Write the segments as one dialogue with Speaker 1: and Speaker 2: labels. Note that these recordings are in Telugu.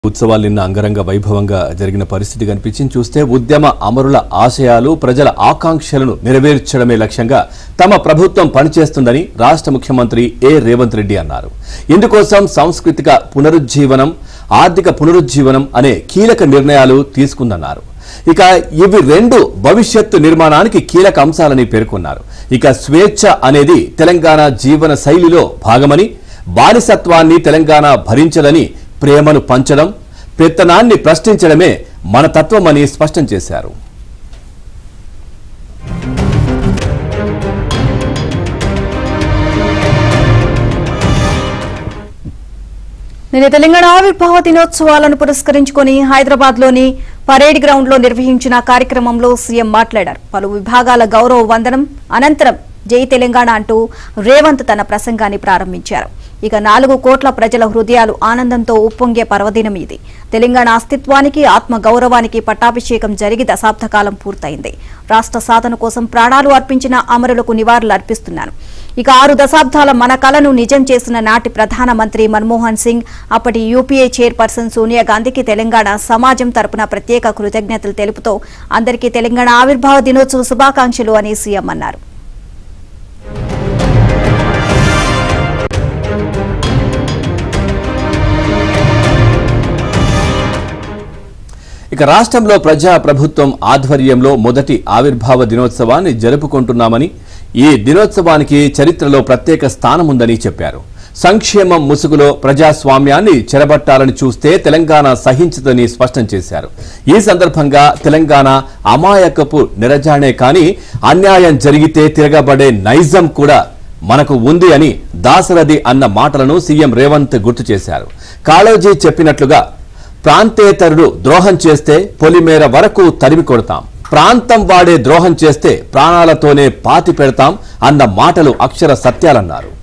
Speaker 1: ఉత్సవాలు నిన్న అంగరంగ వైభవంగా జరిగిన పరిస్థితి కనిపించింది చూస్తే ఉద్యమ అమరుల ఆశయాలు ప్రజల ఆకాంక్షలను నెరవేర్చడమే లక్ష్యంగా తమ ప్రభుత్వం పనిచేస్తుందని రాష్ట్ర ముఖ్యమంత్రి ఏ రేవంత్ రెడ్డి అన్నారు ఇందుకోసం సాంస్కృతిక పునరుజ్జీవనం ఆర్థిక పునరుజ్జీవనం అనే కీలక నిర్ణయాలు తీసుకుందన్నారు ఇక ఇవి రెండు భవిష్యత్తు నిర్మాణానికి కీలక అంశాలని పేర్కొన్నారు ఇక స్వేచ్ఛ అనేది తెలంగాణ జీవన శైలిలో భాగమని బానిసత్వాన్ని తెలంగాణ భరించదని ప్రేమను పంచడం పెత్తనాన్ని ప్రశ్నించడమే మన తత్వమని స్పష్టం చేశారు
Speaker 2: నిన్న తెలంగాణ ఆవిర్భావ దినోత్సవాలను పురస్కరించుకొని హైదరాబాద్ లోని పరేడ్ గ్రౌండ్ లో నిర్వహించిన కార్యక్రమంలో సీఎం మాట్లాడారు పలు విభాగాల గౌరవ వందనం అనంతరం జై తెలంగాణ అంటూ రేవంత్ తన ప్రసంగాన్ని ప్రారంభించారు ఇక నాలుగు కోట్ల ప్రజల హృదయాలు ఆనందంతో ఉప్పొంగే పర్వదినం ఇది తెలంగాణ అస్తిత్వానికి ఆత్మ గౌరవానికి పట్టాభిషేకం జరిగి దశాబ్ద కాలం పూర్తయింది రాష్ట్ర సాధన కోసం ప్రాణాలు అర్పించిన అమరులకు నివాళులు అర్పిస్తున్నాను ఇక ఆరు దశాబ్దాల మన కలను నిజం చేసిన నాటి ప్రధానమంత్రి మన్మోహన్ సింగ్ అప్పటి యూపీఏ చైర్పర్సన్ సోనియా గాంధీకి తెలంగాణ సమాజం తరపున ప్రత్యేక కృతజ్ఞతలు తెలుపుతూ అందరికీ తెలంగాణ ఆవిర్భావ దినోత్సవ శుభాకాంక్షలు అని సీఎం అన్నారు
Speaker 1: ఇక రాష్ట్రంలో ప్రజా ప్రభుత్వం ఆధ్వర్యంలో మొదటి ఆవిర్భావ దినోత్సవాన్ని జరుపుకుంటున్నామని ఈ దినోత్సవానికి చరిత్రలో ప్రత్యేక స్థానం ఉందని చెప్పారు సంక్షేమం ముసుగులో ప్రజాస్వామ్యాన్ని చెరబట్టాలని చూస్తే తెలంగాణ సహించదని స్పష్టం చేశారు ఈ సందర్భంగా తెలంగాణ అమాయకపు నిరజానే కానీ అన్యాయం జరిగితే తిరగబడే నైజం కూడా మనకు ఉంది అని దాసరథి అన్న మాటలను సీఎం రేవంత్ గుర్తు చేశారు కాళోజీ చెప్పినట్లుగా ప్రాంతేతరుడు ద్రోహం చేస్తే పొలిమేర వరకు తరిమి కొడతాం ప్రాంతం వాడే ద్రోహం చేస్తే ప్రాణాలతోనే పాతి పెడతాం అన్న మాటలు అక్షర సత్యాలన్నారు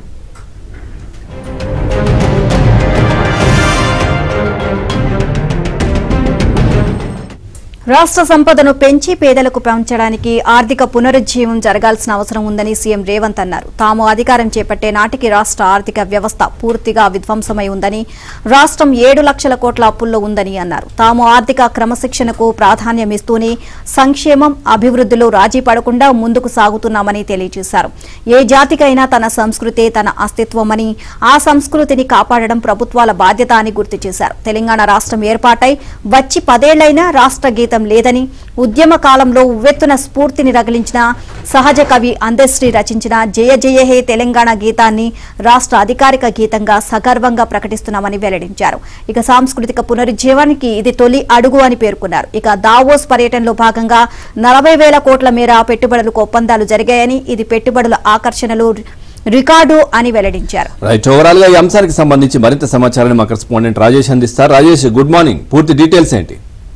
Speaker 2: రాష్ట్ర సంపదను పెంచి పేదలకు పంచడానికి ఆర్థిక పునరుజ్జీవం జరగాల్సిన అవసరం ఉందని సీఎం రేవంత్ అన్నారు తాము అధికారం చేపట్టే నాటికి రాష్ట్ర ఆర్థిక వ్యవస్థ పూర్తిగా విధ్వంసమై ఉందని రాష్ట్రం ఏడు లక్షల కోట్ల అప్పుల్లో ఉందని అన్నారు తాము ఆర్థిక క్రమశిక్షణకు ప్రాధాన్యమిస్తూనే సంక్షేమం అభివృద్ధిలో రాజీ పడకుండా ముందుకు సాగుతున్నామని తెలియజేశారు ఏ జాతికైనా తన సంస్కృతే తన అస్తిత్వమని ఆ సంస్కృతిని కాపాడడం ప్రభుత్వాల బాధ్యత అని గుర్తు చేశారు తెలంగాణ రాష్ట్రం ఏర్పాటై వచ్చి పదేళ్లైనా రాష్ట్ర గీతం లేదని ఉద్యమ కాలంలో ఉవ్వెత్తున స్ఫూర్తిని రగిలించిన సహజ కవి అందశ్రీ రచించిన జయ జయ హే తెలంగాణ గీతాన్ని రాష్ట్ర అధికారిక గీతంగా సగర్వంగా ప్రకటిస్తున్నామని వెల్లడించారు ఇక సాంస్కృతిక పునరుజ్జీవానికి ఇది తొలి అడుగు అని పేర్కొన్నారు ఇక దావోస్ పర్యటనలో భాగంగా నలభై వేల కోట్ల మేర పెట్టుబడులకు ఒప్పందాలు జరిగాయని ఇది పెట్టుబడుల ఆకర్షణలు రికార్డు అని వెల్లడించారు
Speaker 1: రైట్ ఓవరాల్ గా ఈ అంశానికి సంబంధించి మరింత సమాచారాన్ని మా కరెస్పాండెంట్ రాజేష్ అందిస్తారు రాజేష్ గుడ్ మార్నింగ్ పూర్తి డీటెయిల్స్ ఏంటి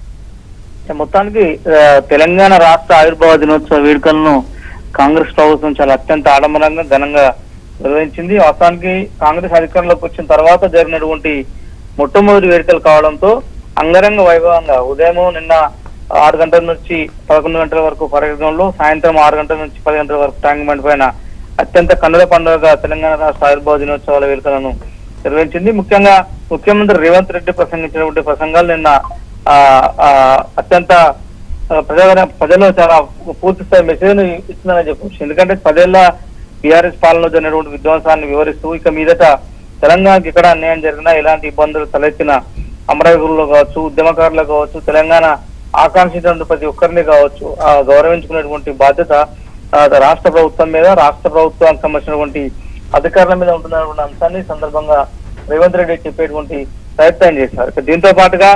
Speaker 3: మొత్తానికి ఆ, తెలంగాణ రాష్ట్ర ఆవిర్భావ దినోత్సవ వేడుకలను కాంగ్రెస్ ప్రభుత్వం చాలా అత్యంత ఆడంబరంగా ఘనంగా నిర్వహించింది వాస్తవానికి కాంగ్రెస్ అధికారంలోకి వచ్చిన తర్వాత జరిగినటువంటి మొట్టమొదటి వేడుకలు కావడంతో అంగరంగ వైభవంగా ఉదయం నిన్న ఆరు గంటల నుంచి పదకొండు గంటల వరకు పర్యటనలో సాయంత్రం ఆరు గంటల నుంచి పది గంటల వరకు ట్యాంక్ బండ్ పైన అత్యంత కన్నుల పండుగగా తెలంగాణ రాష్ట్ర ఆవిర్భావ దినోత్సవాల వేడుకలను నిర్వహించింది ముఖ్యంగా ముఖ్యమంత్రి రేవంత్ రెడ్డి ప్రసంగించినటువంటి ప్రసంగాలు నిన్న ఆ, ఆ, అత్యంత ఆ, ప్రజల ప్రజల్లో చాలా పూర్తి స్థాయి మెసేజ్ ఇస్తుందని చెప్పవచ్చు ఎందుకంటే పదేళ్ల బీఆర్ఎస్ పాలనలో జరిగినటువంటి విధ్వంసాన్ని వివరిస్తూ ఇక మీదట తెలంగాణకి ఎక్కడ అన్యాయం జరిగినా ఎలాంటి ఇబ్బందులు తలెత్తిన అమరవీరులు కావచ్చు ఉద్యమకారులు కావచ్చు తెలంగాణ ఆకాంక్షించిన ప్రతి ఒక్కరిని కావచ్చు ఆ గౌరవించుకునేటువంటి బాధ్యత ఆ, రాష్ట్ర ప్రభుత్వం మీద రాష్ట్ర ప్రభుత్వానికి సంబంధించినటువంటి అధికారుల మీద ఉంటున్నటువంటి అంశాన్ని ఈ సందర్భంగా రేవంత్ రెడ్డి చెప్పేటువంటి ప్రయత్నం చేశారు ఇక దీంతో పాటుగా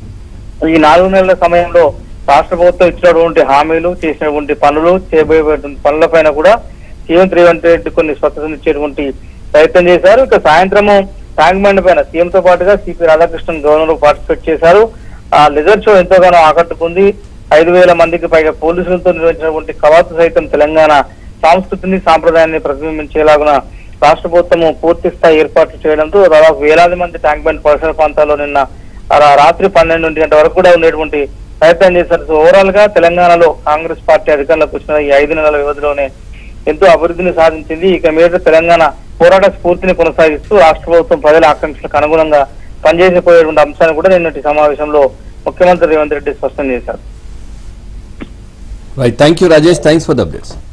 Speaker 3: ఈ నాలుగు నెలల సమయంలో రాష్ట్ర ప్రభుత్వం ఇచ్చినటువంటి హామీలు చేసినటువంటి పనులు చేయబోయేటువంటి పనులపైన కూడా సీఎం రేవంత్ రెడ్డి కొన్ని స్వచ్ఛతను ఇచ్చేటువంటి ప్రయత్నం చేశారు ఇక సాయంత్రము ట్యాంక్ బండ్ పైన సీఎం తో పాటుగా సిపి రాధాకృష్ణన్ గవర్నర్ పార్టిసిపేట్ చేశారు ఆ లెజర్ షో ఎంతగానో ఆకట్టుకుంది ఐదు వేల మందికి పైగా పోలీసులతో నిర్వహించినటువంటి కవాతు సైతం తెలంగాణ సంస్కృతిని సాంప్రదాయాన్ని ప్రతిబింబించేలాగున రాష్ట్ర ప్రభుత్వము పూర్తి స్థాయి ఏర్పాట్లు చేయడంతో దాదాపు వేలాది మంది ట్యాంక్ బండ్ పరిసర ప్రాంతాల్లో నిన్న రా- రాత్రి పన్నెండు గంటల వరకు కూడా ఉండేటువంటి ప్రయత్నం చేశారు సో ఓవరాల్ గా తెలంగాణలో కాంగ్రెస్ పార్టీ అధికారంలోకి వచ్చిన ఈ ఐదు నెలల వ్యవధిలోనే ఎంతో అభివృద్ధిని సాధించింది ఇక మీద తెలంగాణ పోరాట స్ఫూర్తిని కొనసాగిస్తూ రాష్ట్ర ప్రభుత్వం ప్రజల ఆకాంక్షలకు అనుగుణంగా పనిచేసిపోయేటువంటి అంశాన్ని కూడా నిన్నటి సమావేశంలో ముఖ్యమంత్రి రేవంత్ రెడ్డి స్పష్టం చేశారు
Speaker 1: right thank you Rajesh thanks for the updates